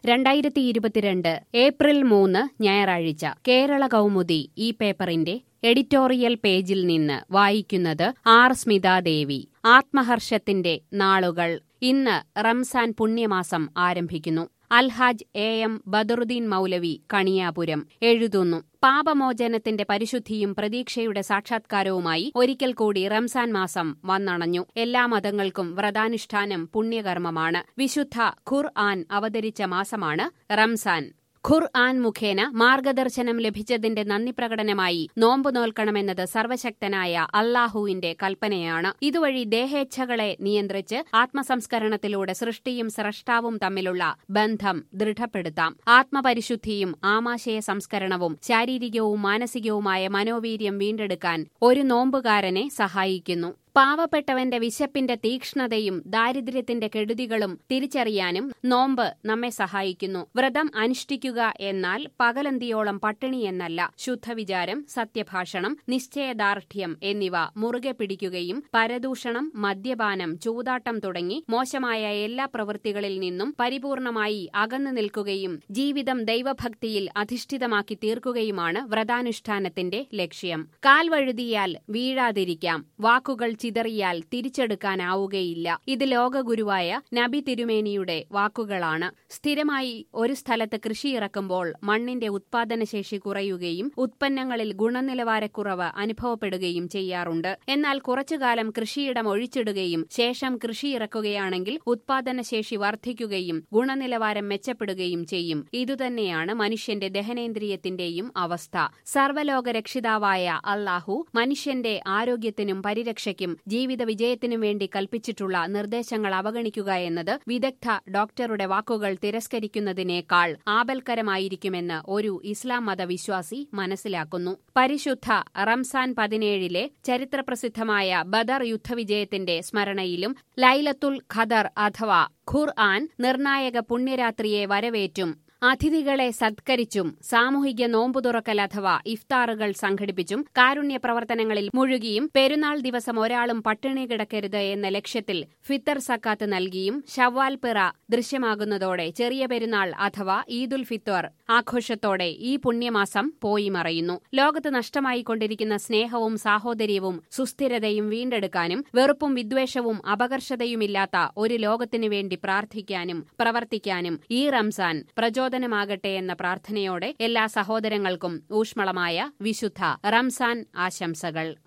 രണ്ടായിരത്തി ഇരുപത്തിരണ്ട് ഏപ്രിൽ മൂന്ന് ഞായറാഴ്ച കേരള കൗമുദി ഈ പേപ്പറിന്റെ എഡിറ്റോറിയൽ പേജിൽ നിന്ന് വായിക്കുന്നത് ആർ സ്മിതാദേവി ആത്മഹർഷത്തിന്റെ നാളുകൾ ഇന്ന് റംസാൻ പുണ്യമാസം ആരംഭിക്കുന്നു അൽഹാജ് എ എം ബദറുദ്ദീൻ മൗലവി കണിയാപുരം എഴുതുന്നു പാപമോചനത്തിന്റെ പരിശുദ്ധിയും പ്രതീക്ഷയുടെ സാക്ഷാത്കാരവുമായി ഒരിക്കൽ കൂടി റംസാൻ മാസം വന്നണഞ്ഞു എല്ലാ മതങ്ങൾക്കും വ്രതാനുഷ്ഠാനം പുണ്യകർമ്മമാണ് വിശുദ്ധ ഖുർ ആൻ അവതരിച്ച മാസമാണ് റംസാൻ ഖുർ ആൻ മുഖേന മാർഗദർശനം ലഭിച്ചതിന്റെ നന്ദി പ്രകടനമായി നോമ്പ് നോൽക്കണമെന്നത് സർവശക്തനായ അള്ളാഹുവിന്റെ കൽപ്പനയാണ് ഇതുവഴി ദേഹേച്ഛകളെ നിയന്ത്രിച്ച് ആത്മസംസ്കരണത്തിലൂടെ സൃഷ്ടിയും സ്രഷ്ടാവും തമ്മിലുള്ള ബന്ധം ദൃഢപ്പെടുത്താം ആത്മപരിശുദ്ധിയും ആമാശയ സംസ്കരണവും ശാരീരികവും മാനസികവുമായ മനോവീര്യം വീണ്ടെടുക്കാൻ ഒരു നോമ്പുകാരനെ സഹായിക്കുന്നു പാവപ്പെട്ടവന്റെ വിശപ്പിന്റെ തീക്ഷ്ണതയും ദാരിദ്ര്യത്തിന്റെ കെടുതികളും തിരിച്ചറിയാനും നോമ്പ് നമ്മെ സഹായിക്കുന്നു വ്രതം അനുഷ്ഠിക്കുക എന്നാൽ പകലന്തിയോളം പട്ടിണി എന്നല്ല ശുദ്ധവിചാരം സത്യഭാഷണം നിശ്ചയദാർഢ്യം എന്നിവ മുറുകെ പിടിക്കുകയും പരദൂഷണം മദ്യപാനം ചൂതാട്ടം തുടങ്ങി മോശമായ എല്ലാ പ്രവൃത്തികളിൽ നിന്നും പരിപൂർണമായി അകന്നു നിൽക്കുകയും ജീവിതം ദൈവഭക്തിയിൽ അധിഷ്ഠിതമാക്കി തീർക്കുകയുമാണ് വ്രതാനുഷ്ഠാനത്തിന്റെ ലക്ഷ്യം കാൽ വഴുതിയാൽ വീഴാതിരിക്കാം വാക്കുകൾ ചിതറിയാൽ തിരിച്ചെടുക്കാനാവുകയില്ല ഇത് ലോകഗുരുവായ നബി തിരുമേനിയുടെ വാക്കുകളാണ് സ്ഥിരമായി ഒരു സ്ഥലത്ത് കൃഷി ഇറക്കുമ്പോൾ മണ്ണിന്റെ ഉത്പാദനശേഷി കുറയുകയും ഉത്പന്നങ്ങളിൽ ഗുണനിലവാരക്കുറവ് അനുഭവപ്പെടുകയും ചെയ്യാറുണ്ട് എന്നാൽ കുറച്ചുകാലം കൃഷിയിടം ഒഴിച്ചിടുകയും ശേഷം കൃഷി ഇറക്കുകയാണെങ്കിൽ ഉത്പാദനശേഷി വർദ്ധിക്കുകയും ഗുണനിലവാരം മെച്ചപ്പെടുകയും ചെയ്യും ഇതുതന്നെയാണ് മനുഷ്യന്റെ ദഹനേന്ദ്രിയത്തിന്റെയും അവസ്ഥ സർവലോക രക്ഷിതാവായ അള്ളാഹു മനുഷ്യന്റെ ആരോഗ്യത്തിനും പരിരക്ഷയ്ക്കും ജീവിത വിജയത്തിനും വേണ്ടി കൽപ്പിച്ചിട്ടുള്ള നിർദ്ദേശങ്ങൾ അവഗണിക്കുക എന്നത് വിദഗ്ധ ഡോക്ടറുടെ വാക്കുകൾ തിരസ്കരിക്കുന്നതിനേക്കാൾ ആപൽക്കരമായിരിക്കുമെന്ന് ഒരു ഇസ്ലാം മത വിശ്വാസി മനസ്സിലാക്കുന്നു പരിശുദ്ധ റംസാൻ പതിനേഴിലെ ചരിത്രപ്രസിദ്ധമായ ബദർ യുദ്ധവിജയത്തിന്റെ സ്മരണയിലും ലൈലത്തുൽ ഖദർ അഥവാ ഖുർ ആൻ നിർണായക പുണ്യരാത്രിയെ വരവേറ്റും അതിഥികളെ സത്കരിച്ചും സാമൂഹിക നോമ്പു തുറക്കൽ അഥവാ ഇഫ്താറുകൾ സംഘടിപ്പിച്ചും കാരുണ്യ പ്രവർത്തനങ്ങളിൽ മുഴുകിയും പെരുന്നാൾ ദിവസം ഒരാളും പട്ടിണി കിടക്കരുത് എന്ന ലക്ഷ്യത്തിൽ ഫിത്തർ സക്കാത്ത് നൽകിയും ഷവ്വാൽ പിറ ദൃശ്യമാകുന്നതോടെ ചെറിയ പെരുന്നാൾ അഥവാ ഈദുൽ ഫിത്തർ ആഘോഷത്തോടെ ഈ പുണ്യമാസം പോയി മറയുന്നു ലോകത്ത് നഷ്ടമായിക്കൊണ്ടിരിക്കുന്ന സ്നേഹവും സാഹോദര്യവും സുസ്ഥിരതയും വീണ്ടെടുക്കാനും വെറുപ്പും വിദ്വേഷവും അപകർഷതയുമില്ലാത്ത ഒരു ലോകത്തിനു വേണ്ടി പ്രാർത്ഥിക്കാനും പ്രവർത്തിക്കാനും ഈ റംസാൻ പ്രചോദനമാകട്ടെ എന്ന പ്രാർത്ഥനയോടെ എല്ലാ സഹോദരങ്ങൾക്കും ഊഷ്മളമായ വിശുദ്ധ റംസാൻ ആശംസകൾ